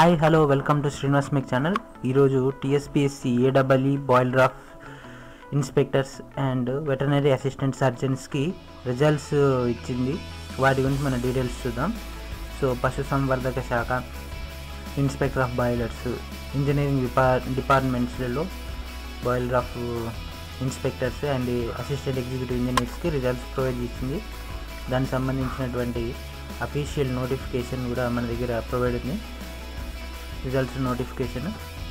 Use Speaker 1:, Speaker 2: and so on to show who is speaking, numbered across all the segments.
Speaker 1: hi hello welcome to Srinivas మిక్ channel ఈరోజు TSPSC ఏడబ్ల్ఈ boiler of inspectors and veterinary assistant సర్జన్స్కి రిజల్ట్స్ ఇచ్చింది వాటి గురించి మన డీటెయిల్స్ చూద్దాం సో పశుసంవర్ధక శాఖ ఇన్స్పెక్టర్ ఆఫ్ బాయిలర్స్ ఇంజనీరింగ్ డిపార్ డిపార్ట్మెంట్స్లలో boiler of inspectors and assistant executive ఇంజనీర్స్కి రిజల్ట్స్ ప్రొవైడ్ చేసింది దానికి సంబంధించినటువంటి అఫీషియల్ నోటిఫికేషన్ కూడా మన దగ్గర ప్రొవైడ్ ఉంది రిజల్ట్స్ నోటిఫికేషన్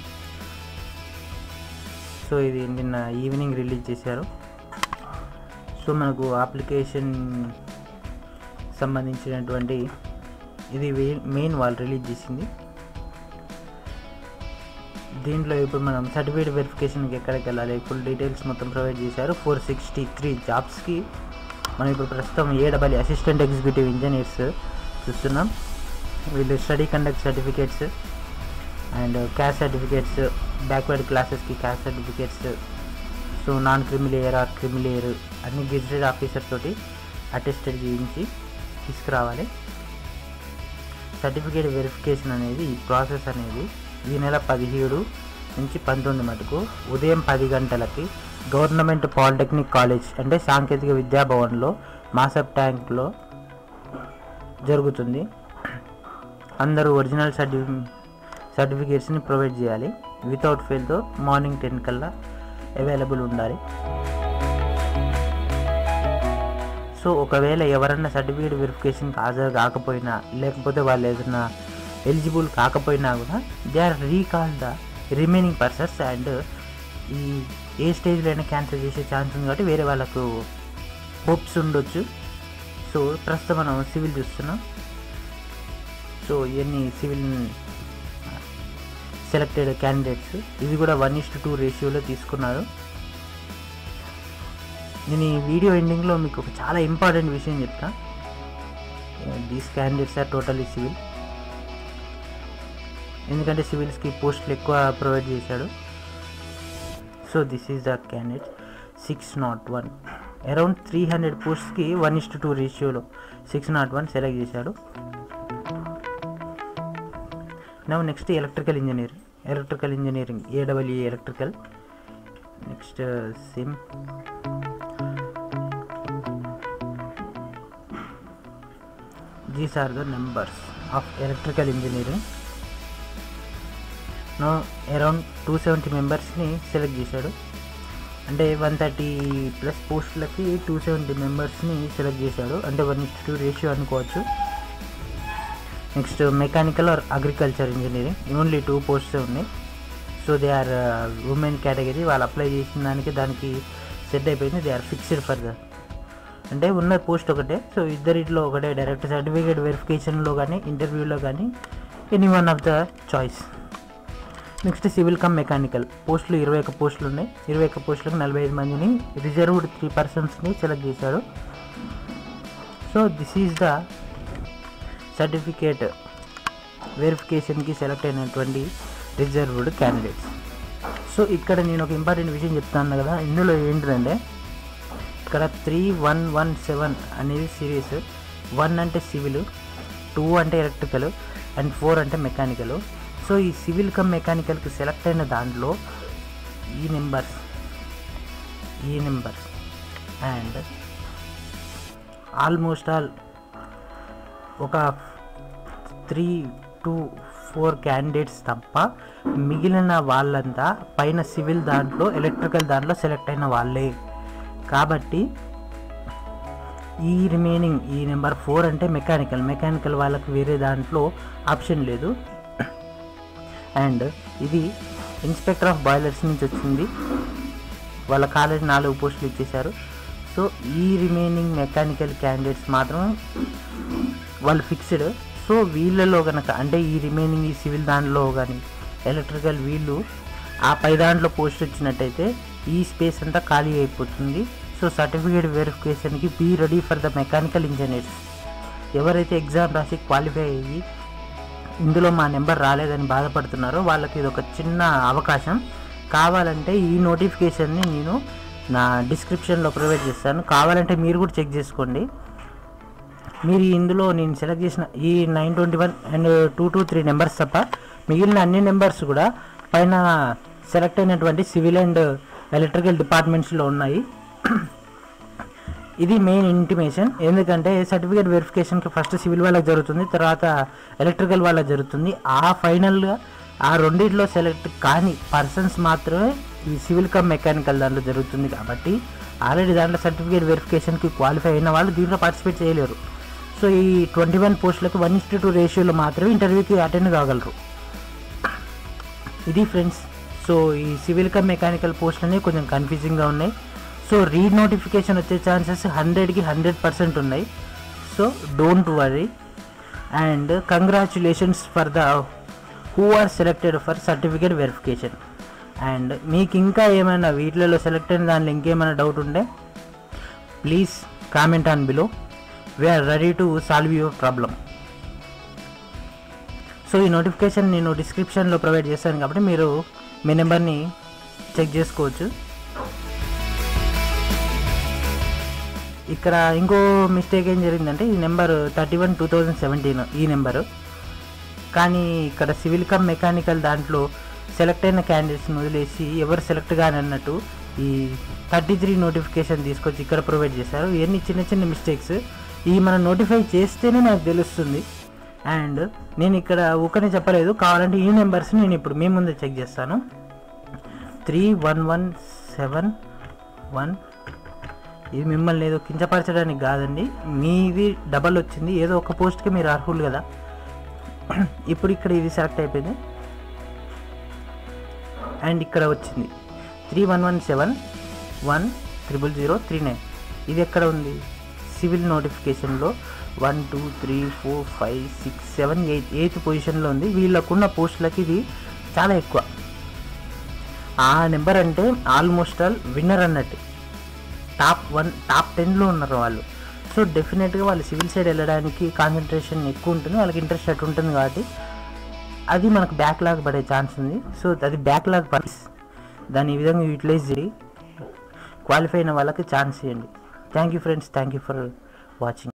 Speaker 1: సో ఇది నిన్న ఈవినింగ్ రిలీజ్ చేశారు సో మనకు అప్లికేషన్ సంబంధించినటువంటి ఇది మెయిన్ వాళ్ళు రిలీజ్ చేసింది దీంట్లో ఇప్పుడు మనం సర్టిఫికేట్ వెరిఫికేషన్కి ఎక్కడికి వెళ్ళాలి ఫుల్ డీటెయిల్స్ మొత్తం ప్రొవైడ్ చేశారు ఫోర్ సిక్స్టీ త్రీ జాబ్స్కి మనం ఇప్పుడు ప్రస్తుతం ఏడబలి అసిస్టెంట్ ఎగ్జిక్యూటివ్ ఇంజనీర్స్ చూస్తున్నాం వీళ్ళు study conduct certificates and caste certificates backward క్లాసెస్కి caste certificates so non creamy layer or creamy layer అన్ని గెజిటెడ్ ఆఫీసర్ తోటి అటెస్టెడ్ చేయించి తీసుకురావాలి సర్టిఫికేట్ వెరిఫికేషన్ అనేది ఈ ప్రాసెస్ అనేది ఈ నెల పదిహేడు నుంచి పంతొమ్మిది మటుకు ఉదయం పది గంటలకి గవర్నమెంట్ పాలిటెక్నిక్ కాలేజ్ అంటే సాంకేతిక విద్యాభవన్లో మాసప్ ట్యాంక్లో జరుగుతుంది అందరూ ఒరిజినల్ సర్టిఫి సర్టిఫికేట్స్ని ప్రొవైడ్ చేయాలి వితౌట్ ఫెయిల్తో మార్నింగ్ టెన్ కల్లా అవైలబుల్ ఉండాలి సో ఒకవేళ ఎవరన్నా సర్టిఫికేట్ వెరిఫికేషన్కి హాజరు కాకపోయినా లేకపోతే వాళ్ళు ఏదైనా ఎలిజిబుల్ కాకపోయినా కూడా they are recall the remaining persons and ఈ ఏ స్టేజ్లో అయినా క్యాన్సిల్ చేసే ఛాన్స్ ఉంది కాబట్టి వేరే వాళ్ళకు హోప్స్ ఉండొచ్చు సో ప్రస్తుతం మనం సివిల్ చూస్తున్నాం సో ఇవన్నీ సివిల్ సెలెక్టెడ్ క్యాండిడేట్స్ ఇది కూడా వన్ ఇస్ టూ రేషియోలో తీసుకున్నారు నేను ఈ వీడియో ఎండింగ్లో మీకు ఒక చాలా ఇంపార్టెంట్ విషయం చెప్తా these candidates are totally civil ఎందుకంటే సివిల్స్కి పోస్టులు ఎక్కువ ప్రొవైడ్ చేశాడు so this is the candidate six not one around three hundred పోస్ట్కి వన్ ఇస్ టూ రేషియోలో సిక్స్ నాట్ వన్ సెలెక్ట్ చేశాడు now next electrical engineering electrical engineering AW electrical next సిమ్ these are the numbers of electrical engineering no around two seventy మెంబర్స్ని select చేశాడు అంటే one thirty plus పోస్టులకి two seventy మెంబర్స్ని select చేశాడు అంటే one is two ratio అనుకోవచ్చు next mechanical or agriculture engineering only two posts ఉన్నాయి so they are women category వాళ్ళు అప్లై చేసిన దానికి దానికి సెట్ అయిపోయింది they are fixed for the అంటే ఉన్న పోస్ట్ ఒకటే సో ఇద్దరిట్లో ఒకటే డైరెక్ట్ సర్టిఫికేట్ వెరిఫికేషన్లో కానీ ఇంటర్వ్యూలో కానీ any one of the choice next civil cum mechanical పోస్టులు ఇరవై ఒక్క పోస్టులు ఉన్నాయి ఇరవై ఒక్క పోస్టులకు నలభై ఐదు మందిని రిజర్వ్డ్ త్రీ పర్సన్స్ని సెలెక్ట్ చేశాడు so this is the certificate వెరిఫికేషన్కి సెలెక్ట్ అయినటువంటి రిజర్వ్డ్ క్యాండిడేట్స్ సో ఇక్కడ నేను ఒక ఇంపార్టెంట్ విషయం చెప్తాను కదా ఇందులో ఏంటంటే ఇక్కడ త్రీ వన్ వన్ సెవెన్ అనేది సిరీస్ వన్ అంటే సివిల్ టూ అంటే ఎలక్ట్రికల్ అండ్ ఫోర్ అంటే మెకానికల్ సో ఈ సివిల్ కమ్ మెకానికల్కి సెలెక్ట్ అయిన దాంట్లో ఈ నెంబర్స్ ఈ నెంబర్స్ అండ్ ఆల్మోస్ట్ ఆల్ ఒక త్రీ టు ఫోర్ క్యాండిడేట్స్ తప్ప మిగిలిన వాళ్ళంతా పైన సివిల్ దాంట్లో ఎలక్ట్రికల్ దాంట్లో సెలెక్ట్ అయిన వాళ్ళే కాబట్టి ఈ రిమైనింగ్ ఈ నెంబర్ ఫోర్ అంటే మెకానికల్ మెకానికల్ వాళ్ళకి వేరే దాంట్లో ఆప్షన్ లేదు అండ్ ఇది ఇన్స్పెక్టర్ ఆఫ్ బాయిలర్స్ నుంచి వచ్చింది వాళ్ళ కాలేజ్ నాలుగు పోస్టులు ఇచ్చేశారు సో ఈ రిమైనింగ్ మెకానికల్ క్యాండిడేట్స్ మాత్రం వాళ్ళు ఫిక్స్డ్ సో వీళ్ళలో కనుక అంటే ఈ రిమైనింగ్ ఈ సివిల్ దాంట్లో కానీ ఎలక్ట్రికల్ వీళ్ళు ఆ పై దాంట్లో పోస్ట్ వచ్చినట్టయితే ఈ స్పేస్ అంతా ఖాళీ అయిపోతుంది సో సర్టిఫికేట్ వెరిఫికేషన్కి be ready for the mechanical engineers ఎవరైతే ఎగ్జామ్ రాసి క్వాలిఫై అయ్యి ఇందులో మా నెంబర్ రాలేదని బాధపడుతున్నారో వాళ్ళకి ఇది ఒక చిన్న అవకాశం కావాలంటే ఈ నోటిఫికేషన్ని నేను నా డిస్క్రిప్షన్లో ప్రొవైడ్ చేస్తాను కావాలంటే మీరు కూడా చెక్ చేసుకోండి మీరు ఇందులో నేను సెలెక్ట్ చేసిన ఈ nine twenty one and two two three numbers తప్ప మిగిలిన అన్ని నెంబర్స్ కూడా పైన సెలెక్ట్ అయినటువంటి సివిల్ అండ్ ఎలక్ట్రికల్ డిపార్ట్మెంట్స్లో ఉన్నాయి ఇది మెయిన్ ఇంటిమేషన్ ఎందుకంటే సర్టిఫికేట్ వెరిఫికేషన్కి ఫస్ట్ సివిల్ వాళ్ళకి జరుగుతుంది తర్వాత ఎలక్ట్రికల్ వాళ్ళకి జరుగుతుంది ఆ ఫైనల్గా ఆ రెండిట్లో సెలెక్ట్ కాని పర్సన్స్ మాత్రమే ఈ సివిల్ కమ్ మెకానికల్ దాంట్లో జరుగుతుంది కాబట్టి ఆల్రెడీ దాంట్లో సర్టిఫికేట్ వెరిఫికేషన్కి క్వాలిఫై అయిన వాళ్ళు దీంట్లో పార్టిసిపేట్ చేయలేరు సో ఈ ట్వంటీ వన్ పోస్టులకు వన్ ఇస్టీ టూ రేషియోలో మాత్రమే ఇంటర్వ్యూకి అటెండ్ కాగలరు ఇది ఫ్రెండ్స్ సో ఈ సివిల్ కమ్ మెకానికల్ పోస్ట్ అనేవి కొంచెం కన్ఫ్యూజింగ్గా ఉన్నాయి సో రీడ్ నోటిఫికేషన్ వచ్చే ఛాన్సెస్ హండ్రెడ్కి హండ్రెడ్ పర్సెంట్ ఉన్నాయి so don't worry and congratulations for the who are selected for certificate verification and మీకు ఇంకా ఏమైనా వీటిలలో సెలెక్ట్ అయిన దాంట్లో ఇంకేమైనా డౌట్ ఉంటే please comment on below we're ready to solve your problem so ఈ నోటిఫికేషన్ నేను డిస్క్రిప్షన్లో ప్రొవైడ్ చేశాను కాబట్టి మీరు మీ నెంబర్ని చెక్ చేసుకోవచ్చు ఇక్కడ ఇంకో మిస్టేక్ ఏం జరిగిందంటే ఈ number thirty one two thousand seventeen ఈ నెంబరు కానీ ఇక్కడ సివిల్ కమ్ మెకానికల్ దాంట్లో సెలెక్ట్ అయిన క్యాండిడేట్స్ని వదిలేసి ఎవరు సెలెక్ట్ కాని అన్నట్టు ఈ థర్టీ త్రీ నోటిఫికేషన్ తీసుకొచ్చి ఇక్కడ ప్రొవైడ్ చేశారు ఇవన్నీ చిన్న చిన్న మిస్టేక్స్ ఈ మనం నోటిఫై చేస్తేనే నాకు తెలుస్తుంది అండ్ నేను ఇక్కడ ఊకనే చెప్పలేదు కావాలంటే ఈ నెంబర్స్ని నేను ఇప్పుడు మీ ముందే చెక్ చేస్తాను three one one seven one ఇది మిమ్మల్ని ఏదో కించపరచడానికి కాదండి మీది డబల్ వచ్చింది ఏదో ఒక పోస్ట్కి మీరు అర్హులు కదా ఇప్పుడు ఇక్కడ ఇది సెలెక్ట్ అయిపోయింది అండ్ ఇక్కడ వచ్చింది three one one seven one triple zero three nine ఇది ఎక్కడ ఉంది సివిల్ నోటిఫికేషన్లో one two three four five six seven eight eighth పొజిషన్లో ఉంది వీళ్ళకున్న పోస్టులకి ఇది చాలా ఎక్కువ ఆ నెంబర్ అంటే ఆల్మోస్ట్ ఆల్ విన్నర్ అన్నట్టు టాప్ వన్ టాప్ టెన్లో ఉన్నారు వాళ్ళు సో డెఫినెట్గా వాళ్ళు సివిల్ సైడ్ వెళ్ళడానికి కాన్సన్ట్రేషన్ ఎక్కువ ఉంటుంది వాళ్ళకి ఇంట్రెస్ట్ అటు ఉంటుంది కాబట్టి అది మనకు బ్యాక్ లాగ్ పడే ఛాన్స్ ఉంది సో అది బ్యాక్ లాగ్ పర్స్ దాన్ని ఈ విధంగా యూటిలైజ్ చేయి క్వాలిఫై అయిన వాళ్ళకి ఛాన్స్ ఇవ్వండి thank you friends thank you for watching